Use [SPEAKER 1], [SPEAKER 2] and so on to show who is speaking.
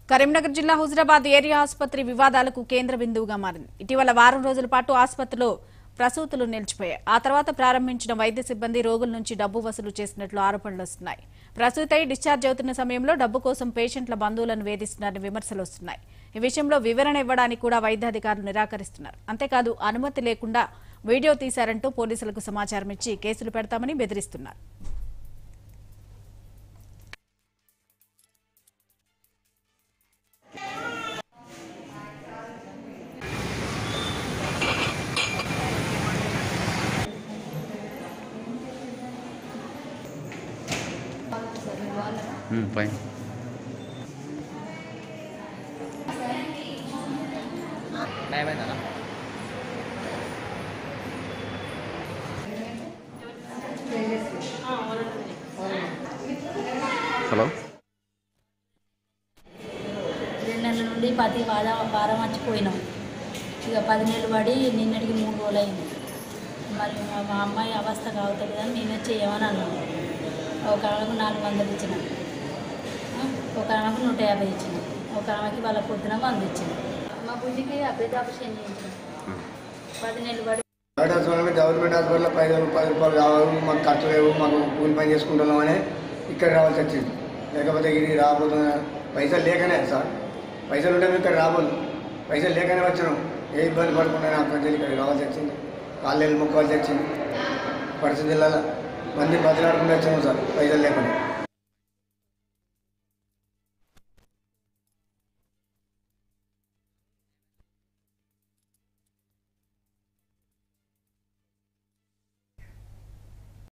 [SPEAKER 1] కరీంనగర్ జిల్లా హుజరాబాద్ ఏరియా ఆసుపత్రి వివాదాలకు కేంద్ర బిందువుగా మారింది ఇటీవల వారం రోజుల పాటు ఆసుపత్రిలో ప్రసూతులు నిలిచిపోయాయి ఆ తర్వాత ప్రారంభించిన వైద్య సిబ్బంది రోగుల నుంచి డబ్బు వసూలు చేసినట్లు ఆరోపణలు వస్తున్నాయి ప్రసూతి అయి డిశ్చార్జ్ అవుతున్న సమయంలో డబ్బు కోసం పేషెంట్ల బంధువులను వేధిస్తున్నారని విమర్శలు వస్తున్నాయి ఈ విషయంలో వివరణ ఇవ్వడానికి కూడా వైద్యాధికారులు నిరాకరిస్తున్నారు అంతేకాదు అనుమతి లేకుండా వీడియో తీశారంటూ పోలీసులకు సమాచారం ఇచ్చి కేసులు పెడతామని బెదిరిస్తున్నారు
[SPEAKER 2] ఫైన్ టైం అయిందా హలో
[SPEAKER 3] రెండు నెలల నుండి పది వారం వారం వచ్చిపోయినాం ఇక పది నెలలు పడి నిన్నటికి మూడు రోజులు అయింది మరి మా మా అమ్మాయి అవస్థ కావుతుంది కానీ నేనే చేయమని అన్నాను ఒక ఆమెకు నాలుగు వందలు ఇచ్చిన ఒక ఆమెకు నూట యాభై ఇచ్చిన ఒక ఆమెకి వాళ్ళ పొద్దున వంద ఇచ్చిన మా బుద్ధికి అభివృద్ధి ఆపరేషన్ చేయించిన పది నెలలు పడి
[SPEAKER 4] ప్రైవేట్ హాస్పిటల్ గవర్నమెంట్ హాస్పిటల్లో పది రూపాయలు పది రూపాయలు కావాలి మాకు ఖర్చు లేవు మాకు కూలి పని చేసుకుంటున్నాం అని ఇక్కడ రావాల్సి వచ్చింది లేకపోతే ఇది రాబోతున్నా పైసలు లేకనే సార్ పైసలు ఉంటే మేము ఇక్కడ రాబోదు పైసలు లేకనే వచ్చినాం ఏ ఇబ్బంది పడకుండా నాకు ప్రజలు ఇక్కడ రావాల్సి వచ్చింది కాళ్ళు మొక్కవలసి వచ్చింది పరిస్థితులలో మంది బతిలాడుకుంటూ వచ్చినాం సార్ పైసలు లేకుండా